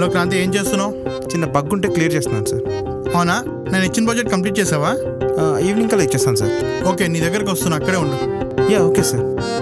Hello Kranti ఏం చేస్తున్నావు చిన్న బగ్ ఉంటే క్లియర్ చేస్తున్నాను సార్ అవునా నేను ఇచ్చిన ప్రాజెక్ట్ కంప్లీట్ చేసావా ఆ, ఈవినింగ్ కల్లా ఇచ్చేస్తాను సార్ ఓకే నీ దగ్గరకు వస్తున్నా అక్కడే ఉండు yeah okay sir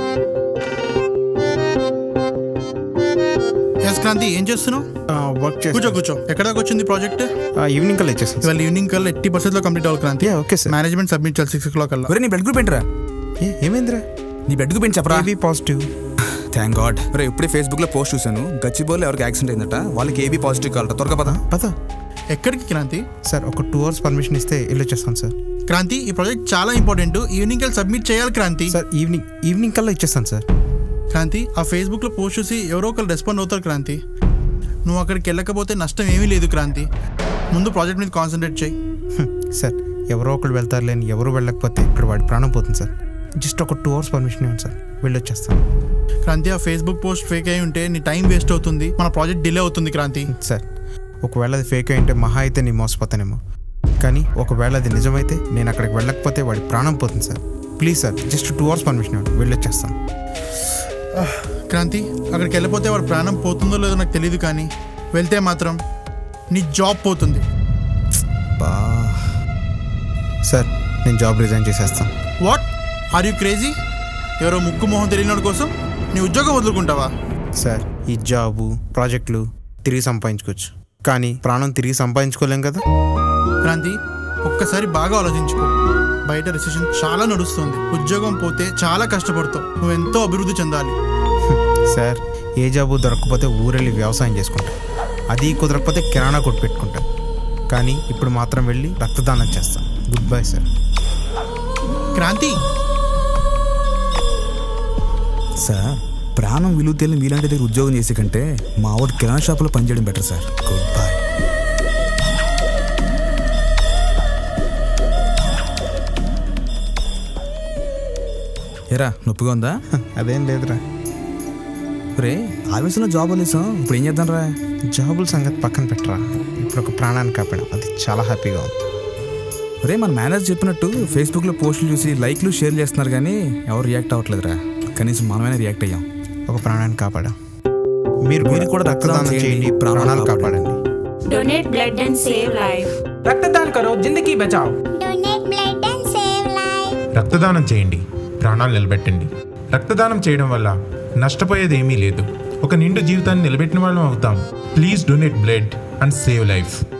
yes Kranthi ఏం చేస్తున్నావు ఆ, వర్క్ చేసి కూర్చో కూర్చో ఎక్కడ దాకా వచ్చింది ప్రాజెక్ట్ ఈవినింగ్ కల్లా ఇచ్చేస్తాను సార్ ఇవాళ ఈవినింగ్ కల్లా ఎట్టి పర్సెంట్లో కంప్లీట్ అవ్వాలి Kranthi yeah okay sir management submit చేయాలి సిక్స్ ఓ క్లాక్ కల్లా ఒరే నీ బ్లడ్ గ్రూప్ ఏంట్రా ఏ ఏమైందిరా నీ బ్లడ్ గ్రూప్ ఏంటి చెప్పరా ఏబీ పాజిటివ్ థ్యాంక్ గాడ్ రే ఇప్పుడే ఫేస్బుక్ లో పోస్ట్ చూసాను గచ్చిబోల్లో ఎవరికి యాక్సిడెంట్ అయిందట వాళ్ళకి ఏబీ పాజిటివ్ కావాలట త్వరగా పద పద ఎక్కడికి క్రాంతి సార్ ఒక టూ అవర్స్ పర్మిషన్ ఇస్తే వెళ్ళొచ్చేస్తాను సార్ క్రాంతి ఈ ప్రాజెక్ట్ చాలా ఇంపార్టెంట్ ఈవినింగ్ కల్లా సబ్మిట్ చేయాలి క్రాంతి సార్ ఈవినింగ్ ఈవినింగ్ కల్లా ఇచ్చేస్తాను సార్ క్రాంతి ఆ ఫేస్బుక్లో పోస్ట్ చూసి ఎవరో ఒకరు రెస్పాండ్ అవుతారు క్రాంతి నువ్వు అక్కడికి వెళ్ళకపోతే నష్టం ఏమీ లేదు క్రాంతి ముందు ప్రాజెక్ట్ మీద కాన్సన్ట్రేట్ చేయి హ్మ్, సార్ ఎవరో ఒకరు వెళ్తారు లేని ఎవరు వెళ్ళకపోతే ఇక్కడ వాడి ప్రాణం పోతుంది సార్ జస్ట్ ఒక టూ అవర్స్ పర్మిషన్ ఇవ్వండి సార్ వెళ్ళొచ్చేస్తాను క్రాంతి ఆ ఫేస్బుక్ పోస్ట్ ఫేక్ అయి ఉంటే నీ టైం వేస్ట్ అవుతుంది మన ప్రాజెక్ట్ డిలే అవుతుంది క్రాంతి సార్ ఒకవేళ అది ఫేక్ అయింటే మహా అయితే నేను మోసపోతానేమో కానీ ఒకవేళ అది నిజమైతే నేను అక్కడికి వెళ్ళకపోతే వాడి ప్రాణం పోతుంది sir please sir just two hours permission ఇవ్వండి వెళ్ళొచ్చేస్తాను క్రాంతి అక్కడికి వెళ్ళిపోతే వాడి ప్రాణం పోతుందో లేదో నాకు తెలియదు కానీ వెళ్తే మాత్రం నీ జాబ్ పోతుంది బా సార్ నేను జాబ్ రిజైన్ చేసేస్తాను వాట్ ఆర్ యూ క్రేజీ ఎవరో ముక్కు మొహం తెలియనోడి కోసం నీ ఉద్యోగం వదులుకుంటావా సార్ ఈ జాబు ప్రాజెక్టులు తిరిగి సంపాదించుకోవచ్చు కానీ ప్రాణం తిరిగి సంపాదించుకోలేం కదా క్రాంతి ఒక్కసారి బాగా ఆలోచించుకో బయట రిసెషన్ చాలా నడుస్తుంది ఉద్యోగం పోతే చాలా కష్టపడతావు నువ్వు ఎంతో అభివృద్ధి చెందాలి సార్ ఏ జాబు దొరకకపోతే ఊరెళ్ళి వ్యవసాయం చేసుకుంటా అది కుదరకపోతే కిరాణా కొట్టు పెట్టుకుంటా కానీ ఇప్పుడు మాత్రం వెళ్ళి రక్తదానం చేస్తాను goodbye sir Kranthi sir ప్రాణం విలువ తెలియని మీలాంటి దగ్గర ఉద్యోగం చేసే కంటే మా వాడు కిరాణా షాప్లో పనిచేయడం బెటర్ సార్ గుడ్ బై ఎరా నొప్పిగా ఉందా అదేం లేదురా రే ఆఫీసులో జాబ్ వదిలేసాం ఇప్పుడు ఏం చేద్దాం రా జాబుల సంగతి పక్కన పెట్టరా ఇప్పుడు ఒక ప్రాణాన్ని కాపాడాం అది చాలా హ్యాపీగా ఉంది రే మన మేనేజర్ చెప్పినట్టు ఫేస్బుక్లో పోస్టులు చూసి లైక్లు షేర్ చేస్తున్నారు కానీ ఎవరు రియాక్ట్ అవ్వట్లేదురా కనీసం మనమైనా రియాక్ట్ అయ్యాం ఒక ప్రాణాన్ని కాపాడాం మీరు మీరు కూడా రక్తదానం చేయండి, ప్రాణాలు కాపాడండి Donate blood and save life. रक्तदान करो जिंदगी बचाओ donate blood and save life రక్తదానం చేయండి ప్రాణాలు నిలబెట్టండి రక్తదానం చేయడం వల్ల నష్టపోయేది ఏమీ లేదు ఒక నిండు జీవితాన్ని నిలబెట్టిన వాళ్ళం అవుతాం please donate blood and save life